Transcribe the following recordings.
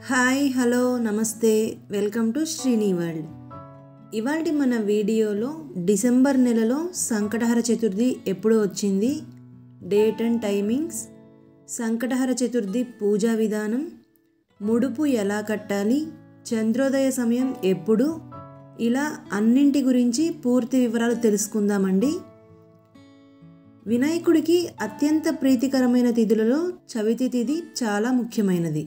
hi hello namaste welcome to Srini world ఇవాళ మన వీడియోలో డిసెంబర్ నెలలో సంకటహర చతుర్థి ఎప్పుడు వచ్చింది date and timings Sankatahara Chaturthi పూజా విధానం ముడుపు ఎలా కట్టాలి చంద్రోదయ సమయం ఎప్పుడు ఇలా అన్నింటి గురించి పూర్తి వివరాలు తెలుసుకుందామండి వినాయకుడికి అత్యంత ప్రీతికరమైన తిథులలో చవితి తిథి చాలా ముఖ్యమైనది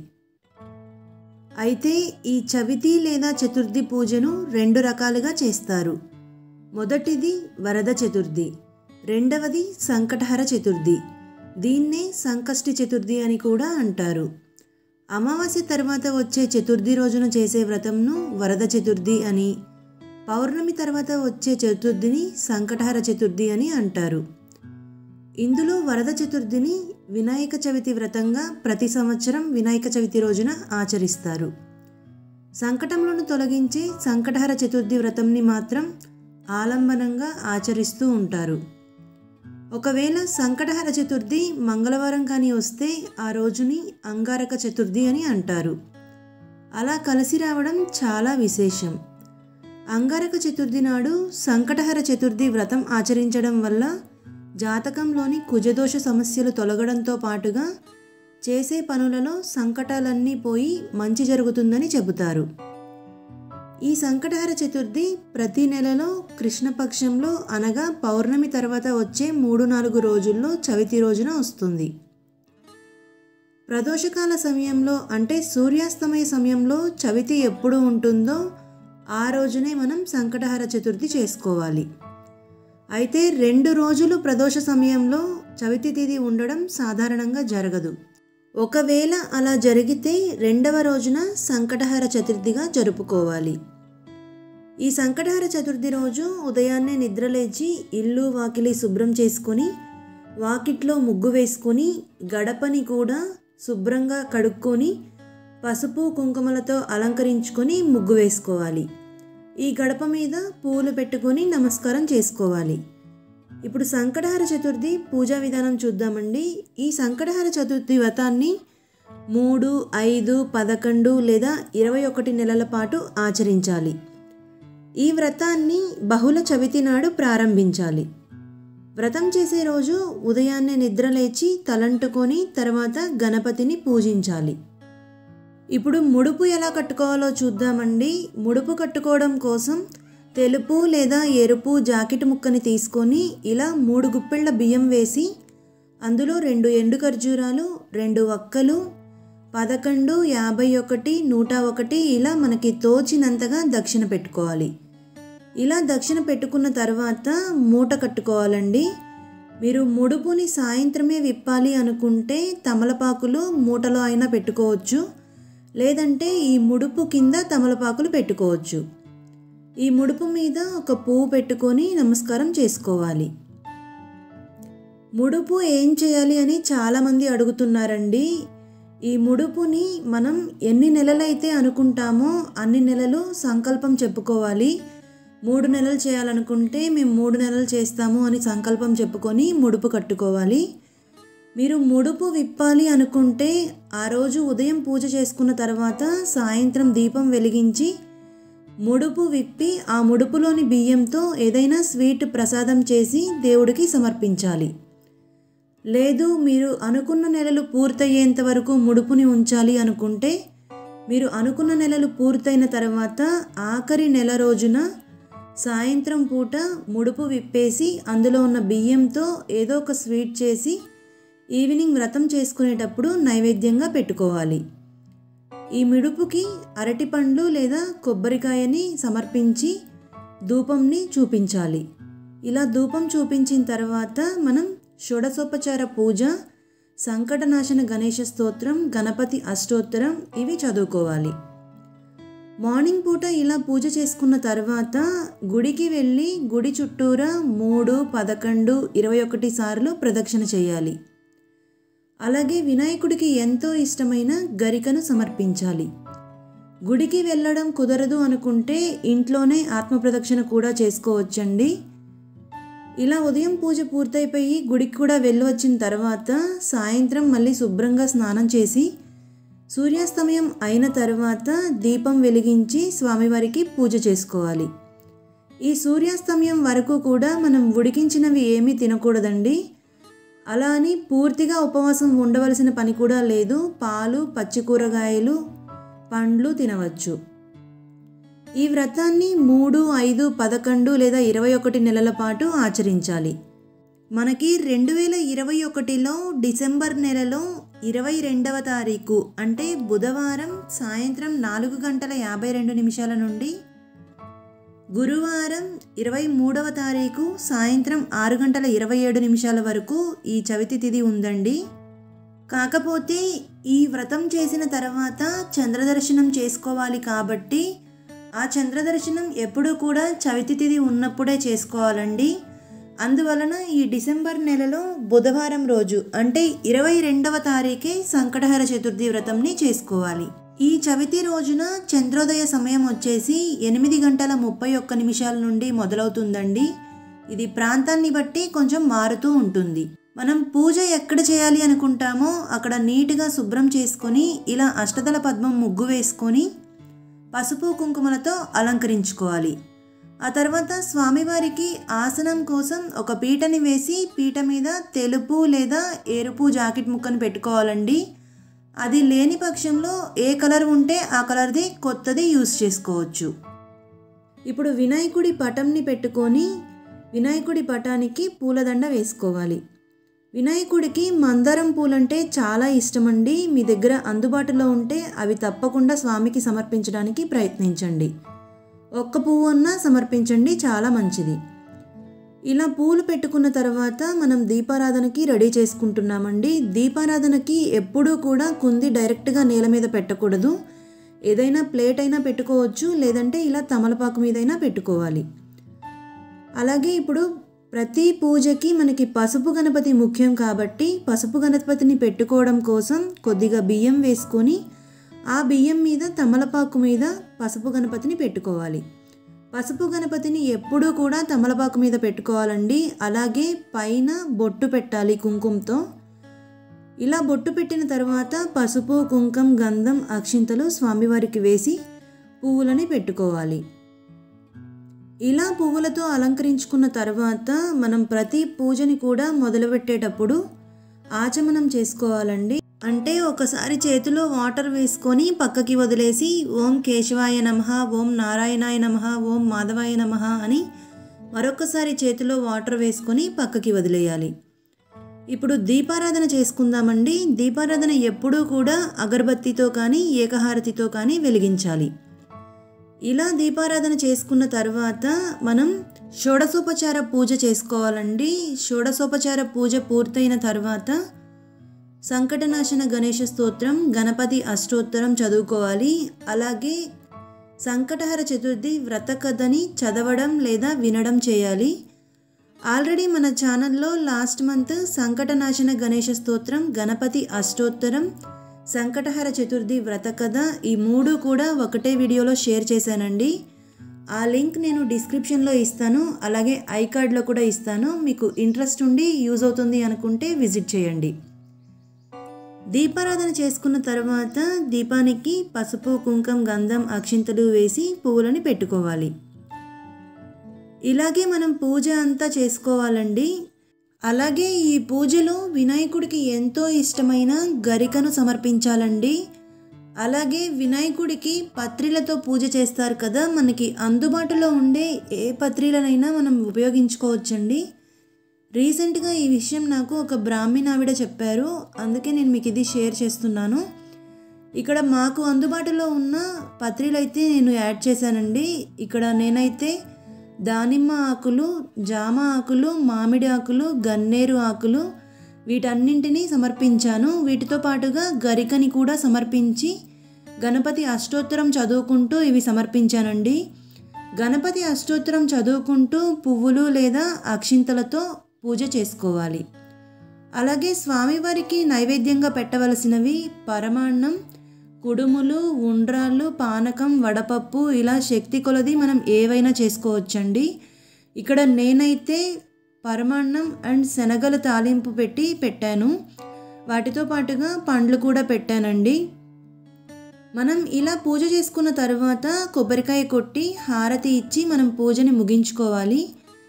అయితే ఈ చవితి లేదా చతుర్థి పూజను రెండు రకాలుగా చేస్తారు మొదటిది వరద చతుర్థి రెండవది సంకటహర చతుర్థి దీన్నే సంకష్టి చతుర్థి అని కూడా అంటారు అమావాస్య తర్వాత వచ్చే చతుర్థి రోజున చేసే వ్రతంను వరద చతుర్థి అని పౌర్ణమి తర్వాత వచ్చే చతుర్థిని సంకటహర చతుర్థి అని అంటారు ఇందులో వరద చతుర్థిని వినాయక చవితి వ్రతంగా ప్రతి సంవత్సరం వినాయక చవితి రోజున ఆచరిస్తారు సంకటములను తొలగించే సంకటహర చతుర్థి వ్రతంని మాత్రం ఆలంబనంగా ఆచరిస్తూ ఉంటారు ఒకవేళ సంకటహర చతుర్థి మంగళవారం కానీ వస్తే ఆ రోజుని అంగారక చతుర్థి అని అంటారు అలా కలిసి రావడం చాలా విశేషం అంగారక చతుర్థి నాడు సంకటహర చతుర్థి వ్రతం ఆచరించడం వల్ల జాతకంలోని కుజదోష సమస్యలు తొలగడంతో పాటుగా చేసే పనులలో సంకటాలన్నీ పోయి మంచి జరుగుతుందని చెబుతారు ఈ సంకటహర చతుర్థి ప్రతి నెలలో కృష్ణపక్షంలో అనగా పౌర్ణమి తర్వాత వచ్చే మూడు నాలుగు రోజుల్లో చవితి రోజున వస్తుంది ప్రదోషకాల సమయంలో అంటే సూర్యాస్తమయ సమయంలో చవితి ఎప్పుడు ఉంటుందో ఆ రోజునే మనం సంకటహర చతుర్థి చేసుకోవాలి అయితే రెండు రోజులు ప్రదోష సమయంలో చవితి తిథి ఉండడం సాధారణంగా జరగదు ఒకవేళ అలా జరిగితే రెండవ రోజున సంకటహర చతుర్థిగా జరుపుకోవాలి ఈ సంకటహర చతుర్థి రోజు ఉదయాన్నే నిద్రలేచి ఇల్లు వాకిలి శుభ్రం చేసుకొని వాకిట్లో ముగ్గు వేసుకొని గడపని కూడా శుభ్రంగా కడుక్కొని పసుపు కుంకుమలతో అలంకరించుకొని ముగ్గు వేసుకోవాలి ఈ గడప మీద పూలు పెట్టుకొని నమస్కారం చేసుకోవాలి ఇప్పుడు సంకటహర చతుర్థి పూజా విధానం చూద్దామండి ఈ సంకటహర చతుర్థి వ్రతాన్ని మూడు ఐదు పదకొండు లేదా ఇరవై ఒకటి నెలల పాటు ఆచరించాలి ఈ వ్రతాన్ని బహుళ చవితి నాడు ప్రారంభించాలి వ్రతం చేసే రోజు ఉదయాన్నే నిద్రలేచి తలంటుకొని తర్వాత గణపతిని పూజించాలి ఇప్పుడు ముడుపు ఎలా కట్టుకోవాలో చూద్దామండి ముడుపు కట్టుకోవడం కోసం తెలుపు లేదా ఎరుపు జాకెట్ ముక్కని తీసుకొని ఇలా మూడు గుప్పెళ్ళ బియ్యం వేసి అందులో రెండు ఎండు ఖర్జూరాలు రెండు వక్కలు పదకొండు యాభై ఒకటి నూట ఒకటి ఇలా మనకి తోచినంతగా దక్షిణ పెట్టుకోవాలి ఇలా దక్షిణ పెట్టుకున్న తర్వాత మూట కట్టుకోవాలండి మీరు ముడుపుని సాయంత్రమే విప్పాలి అనుకుంటే తమలపాకులు మూటలో అయినా పెట్టుకోవచ్చు లేదంటే ఈ ముడుపు కింద తమలపాకులు పెట్టుకోవచ్చు ఈ ముడుపు మీద ఒక పువ్వు పెట్టుకొని నమస్కారం చేసుకోవాలి ముడుపు ఏం చేయాలి అని చాలామంది అడుగుతున్నారండి ఈ ముడుపుని మనం ఎన్ని నెలలైతే అనుకుంటామో అన్ని నెలలు సంకల్పం చెప్పుకోవాలి మూడు నెలలు చేయాలనుకుంటే మేము మూడు నెలలు చేస్తాము అని సంకల్పం చెప్పుకొని ముడుపు కట్టుకోవాలి మీరు ముడుపు విప్పాలి అనుకుంటే ఆ రోజు ఉదయం పూజ చేసుకున్న తర్వాత సాయంత్రం దీపం వెలిగించి ముడుపు విప్పి ఆ ముడుపులోని బియ్యంతో ఏదైనా స్వీట్ ప్రసాదం చేసి దేవుడికి సమర్పించాలి లేదు మీరు అనుకున్న నెలలు పూర్తయ్యేంత వరకు ముడుపుని ఉంచాలి అనుకుంటే మీరు అనుకున్న నెలలు పూర్తయిన తర్వాత ఆఖరి నెల రోజున సాయంత్రం పూట ముడుపు విప్పేసి అందులో ఉన్న బియ్యంతో ఏదో ఒక స్వీట్ చేసి ఈవినింగ్ వ్రతం చేసుకునేటప్పుడు నైవేద్యంగా పెట్టుకోవాలి ఈ మిడుపుకి అరటిపండ్లు లేదా కొబ్బరికాయని సమర్పించి ధూపంని చూపించాలి ఇలా ధూపం చూపించిన తర్వాత మనం షోడసోపచార పూజ సంకటనాశన గణేష స్తోత్రం గణపతి అష్టోత్తరం ఇవి చదువుకోవాలి మార్నింగ్ పూట ఇలా పూజ చేసుకున్న తర్వాత గుడికి వెళ్ళి గుడి చుట్టూరా మూడు పదకొండు ఇరవై ఒకటి సార్లు ప్రదక్షిణ చేయాలి అలాగే వినాయకుడికి ఎంతో ఇష్టమైన గరికను సమర్పించాలి గుడికి వెళ్ళడం కుదరదు అనుకుంటే ఇంట్లోనే ఆత్మప్రదక్షిణ కూడా చేసుకోవచ్చండి ఇలా ఉదయం పూజ పూర్తయిపోయి గుడికి కూడా వెళ్ళి వచ్చిన తర్వాత సాయంత్రం మళ్ళీ శుభ్రంగా స్నానం చేసి సూర్యాస్తమయం అయిన తర్వాత దీపం వెలిగించి స్వామివారికి పూజ చేసుకోవాలి ఈ సూర్యాస్తమయం వరకు కూడా మనం ఉడికించినవి ఏమీ తినకూడదండి అలా అని పూర్తిగా ఉపవాసం ఉండవలసిన పని కూడా లేదు పాలు పచ్చి కూరగాయలు పండ్లు తినవచ్చు ఈ వ్రతాన్ని మూడు ఐదు పదకొండు లేదా ఇరవై ఒకటి నెలల పాటు ఆచరించాలి మనకి రెండు వేల ఇరవై ఒకటిలో డిసెంబర్ నెలలో ఇరవై రెండవ తారీఖు అంటే బుధవారం సాయంత్రం నాలుగు గంటల యాభై రెండు నిమిషాల నుండి గురువారం ఇరవై మూడవ తారీఖు సాయంత్రం ఆరు గంటల ఇరవై ఏడు నిమిషాల వరకు ఈ చవితి తిథి ఉందండి కాకపోతే ఈ వ్రతం చేసిన తర్వాత చంద్రదర్శనం చేసుకోవాలి కాబట్టి ఆ చంద్రదర్శనం ఎప్పుడూ కూడా చవితి తిథి ఉన్నప్పుడే చేసుకోవాలండి అందువలన ఈ డిసెంబర్ నెలలో బుధవారం రోజు అంటే ఇరవై రెండవ తారీఖే సంకటహర చతుర్థి వ్రతంని చేసుకోవాలి ఈ చవితి రోజున చంద్రోదయ సమయం వచ్చేసి ఎనిమిది గంటల ముప్పై ఒక్క నిమిషాల నుండి మొదలవుతుందండి ఇది ప్రాంతాన్ని బట్టి కొంచెం మారుతూ ఉంటుంది మనం పూజ ఎక్కడ చేయాలి అనుకుంటామో అక్కడ నీట్గా శుభ్రం చేసుకొని ఇలా అష్టదల పద్మం ముగ్గు వేసుకొని పసుపు కుంకుమలతో అలంకరించుకోవాలి ఆ తర్వాత స్వామివారికి ఆసనం కోసం ఒక పీటని వేసి పీట మీద తెలుపు లేదా ఎరుపు జాకెట్ ముక్కను పెట్టుకోవాలండి అది లేని పక్షంలో ఏ కలర్ ఉంటే ఆ కలర్ది కొత్తది యూస్ చేసుకోవచ్చు ఇప్పుడు వినాయకుడి పటంని పెట్టుకొని వినాయకుడి పటానికి పూలదండ వేసుకోవాలి వినాయకుడికి మందారం పూలంటే చాలా ఇష్టమండి మీ దగ్గర అందుబాటులో ఉంటే అవి తప్పకుండా స్వామికి సమర్పించడానికి ప్రయత్నించండి ఒక్క పువ్వు అన్నా సమర్పించండి చాలా మంచిది ఇలా పూలు పెట్టుకున్న తర్వాత మనం దీపారాధనకి రెడీ చేసుకుంటున్నామండి దీపారాధనకి ఎప్పుడూ కూడా కుంది డైరెక్ట్గా నేల మీద పెట్టకూడదు ఏదైనా ప్లేట్ అయినా పెట్టుకోవచ్చు లేదంటే ఇలా తమలపాకు మీదైనా పెట్టుకోవాలి అలాగే ఇప్పుడు ప్రతి పూజకి మనకి పసుపు గణపతి ముఖ్యం కాబట్టి పసుపు గణపతిని పెట్టుకోవడం కోసం కొద్దిగా బియ్యం వేసుకొని ఆ బియ్యం మీద తమలపాకు మీద పసుపు గణపతిని పెట్టుకోవాలి పసుపు గణపతిని ఎప్పుడూ కూడా తమలపాకు మీద పెట్టుకోవాలండి అలాగే పైన బొట్టు పెట్టాలి కుంకుమతో ఇలా బొట్టు పెట్టిన తర్వాత పసుపు కుంకం గంధం అక్షింతలు స్వామివారికి వేసి పువ్వులని పెట్టుకోవాలి ఇలా పువ్వులతో అలంకరించుకున్న తర్వాత మనం ప్రతి పూజని కూడా మొదలుపెట్టేటప్పుడు ఆచమనం చేసుకోవాలండి అంటే ఒకసారి చేతిలో వాటర్ వేసుకొని పక్కకి వదిలేసి ఓం కేశవాయ నమ ఓం నారాయణాయ నమ ఓం మాధవాయ నమ అని మరొకసారి చేతిలో వాటర్ వేసుకొని పక్కకి వదిలేయాలి ఇప్పుడు దీపారాధన చేసుకుందామండి దీపారాధన ఎప్పుడూ కూడా అగరబత్తితో కానీ ఏకహారతితో కానీ వెలిగించాలి ఇలా దీపారాధన చేసుకున్న తర్వాత మనం షోడసోపచార పూజ చేసుకోవాలండి షోడసోపచార పూజ పూర్తయిన తర్వాత సంకటనాశన గణేష స్తోత్రం గణపతి అష్టోత్తరం చదువుకోవాలి అలాగే సంకటహర చతుర్థి వ్రత కథని చదవడం లేదా వినడం చేయాలి ఆల్రెడీ మన ఛానల్లో లాస్ట్ మంత్ సంకటనాశన గణేష స్తోత్రం గణపతి అష్టోత్తరం సంకటహర చతుర్థి వ్రత కథ ఈ మూడు కూడా ఒకటే వీడియోలో షేర్ చేశానండి ఆ లింక్ నేను డిస్క్రిప్షన్లో ఇస్తాను అలాగే ఐ కార్డ్లో కూడా ఇస్తాను మీకు ఇంట్రెస్ట్ ఉండి యూజ్ అవుతుంది అనుకుంటే విజిట్ చేయండి దీపారాధన చేసుకున్న తర్వాత దీపానికి పసుపు కుంకం గంధం అక్షింతలు వేసి పువ్వులని పెట్టుకోవాలి ఇలాగే మనం పూజ అంతా చేసుకోవాలండి అలాగే ఈ పూజలో వినాయకుడికి ఎంతో ఇష్టమైన గరికను సమర్పించాలండి అలాగే వినాయకుడికి పత్రిలతో పూజ చేస్తారు కదా మనకి అందుబాటులో ఉండే ఏ పత్రిలనైనా మనం ఉపయోగించుకోవచ్చండి రీసెంట్గా ఈ విషయం నాకు ఒక బ్రాహ్మణ ఆవిడ చెప్పారు అందుకే నేను మీకు ఇది షేర్ చేస్తున్నాను ఇక్కడ మాకు అందుబాటులో ఉన్న పత్రిలైతే నేను యాడ్ చేశానండి ఇక్కడ నేనైతే దానిమ్మ ఆకులు జామ ఆకులు మామిడి ఆకులు గన్నేరు ఆకులు వీటన్నింటినీ సమర్పించాను వీటితో పాటుగా గరికని కూడా సమర్పించి గణపతి అష్టోత్తరం చదువుకుంటూ ఇవి సమర్పించానండి గణపతి అష్టోత్తరం చదువుకుంటూ పువ్వులు లేదా అక్షింతలతో పూజ చేసుకోవాలి అలాగే స్వామివారికి నైవేద్యంగా పెట్టవలసినవి పరమాన్నం కుడుములు ఉండ్రాళ్ళు పానకం వడపప్పు ఇలా శక్తి కొలది మనం ఏవైనా చేసుకోవచ్చండి ఇక్కడ నేనైతే పరమాన్నం అండ్ శనగల తాలింపు పెట్టి పెట్టాను వాటితో పాటుగా పండ్లు కూడా పెట్టానండి మనం ఇలా పూజ చేసుకున్న తర్వాత కొబ్బరికాయ కొట్టి హారతి ఇచ్చి మనం పూజని ముగించుకోవాలి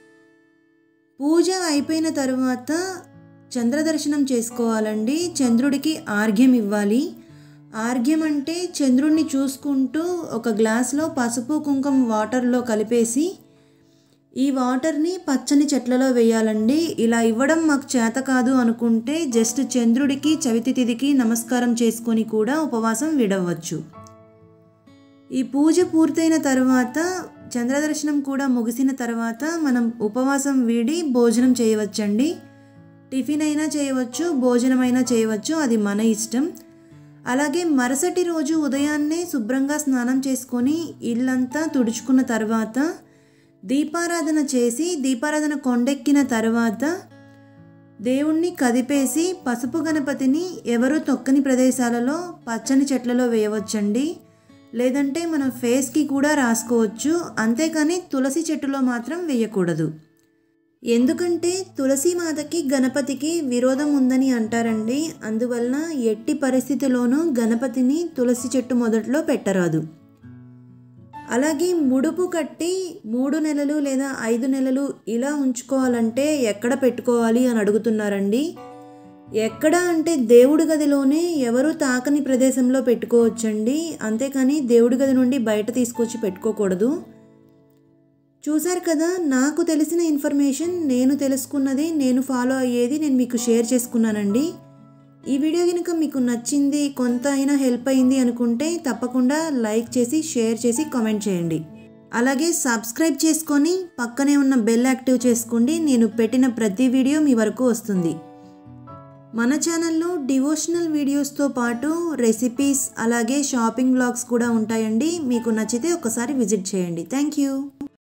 పూజ అయిపోయిన తర్వాత చంద్రదర్శనం చేసుకోవాలండి చంద్రుడికి ఆర్ఘ్యం ఇవ్వాలి ఆర్ఘ్యం అంటే చంద్రుడిని చూసుకుంటూ ఒక గ్లాస్లో పసుపు కుంకుమ వాటర్లో కలిపేసి ఈ వాటర్ని పచ్చని చెట్లలో వేయాలండి ఇలా ఇవ్వడం మాకు చేత కాదు అనుకుంటే జస్ట్ చంద్రుడికి చవితి తిథికి నమస్కారం చేసుకొని కూడా ఉపవాసం విడవచ్చు ఈ పూజ పూర్తయిన తర్వాత చంద్రదర్శనం కూడా ముగిసిన తర్వాత మనం ఉపవాసం వీడి భోజనం చేయవచ్చండి టిఫిన్ అయినా చేయవచ్చు భోజనం అయినా చేయవచ్చు అది మన ఇష్టం అలాగే మరుసటి రోజు ఉదయాన్నే శుభ్రంగా స్నానం చేసుకొని ఇల్లంతా తుడుచుకున్న తర్వాత దీపారాధన చేసి దీపారాధన కొండెక్కిన తర్వాత దేవుణ్ణి కదిపేసి పసుపు గణపతిని ఎవరు తొక్కని ప్రదేశాలలో పచ్చని చెట్లలో వేయవచ్చండి లేదంటే మన ఫేస్కి కూడా రాసుకోవచ్చు అంతేకాని తులసి చెట్టులో మాత్రం వేయకూడదు ఎందుకంటే తులసి మాతకి గణపతికి విరోధం ఉందని అంటారండి అందువలన ఎట్టి పరిస్థితిలోనూ గణపతిని తులసి చెట్టు మొదట్లో పెట్టరాదు అలాగే ముడుపు కట్టి మూడు నెలలు లేదా ఐదు నెలలు ఇలా ఉంచుకోవాలంటే ఎక్కడ పెట్టుకోవాలి అని అడుగుతున్నారండి ఎక్కడ అంటే దేవుడి గదిలోనే ఎవరు తాకని ప్రదేశంలో పెట్టుకోవచ్చండి అంతేకాని దేవుడి గది నుండి బయట తీసుకొచ్చి పెట్టుకోకూడదు చూశారు కదా నాకు తెలిసిన ఇన్ఫర్మేషన్ నేను తెలుసుకున్నది నేను ఫాలో అయ్యేది నేను మీకు షేర్ చేసుకున్నానండి ఈ వీడియో కనుక మీకు నచ్చింది కొంత అయినా హెల్ప్ అయింది అనుకుంటే తప్పకుండా లైక్ చేసి షేర్ చేసి కామెంట్ చేయండి అలాగే సబ్స్క్రైబ్ చేసుకొని పక్కనే ఉన్న బెల్ యాక్టివ్ చేసుకోండి నేను పెట్టిన ప్రతి వీడియో మీ వరకు వస్తుంది మన ఛానల్లో డివోషనల్ వీడియోస్తో పాటు రెసిపీస్ అలాగే షాపింగ్ బ్లాగ్స్ కూడా ఉంటాయండి మీకు నచ్చితే ఒకసారి విజిట్ చేయండి థ్యాంక్ యూ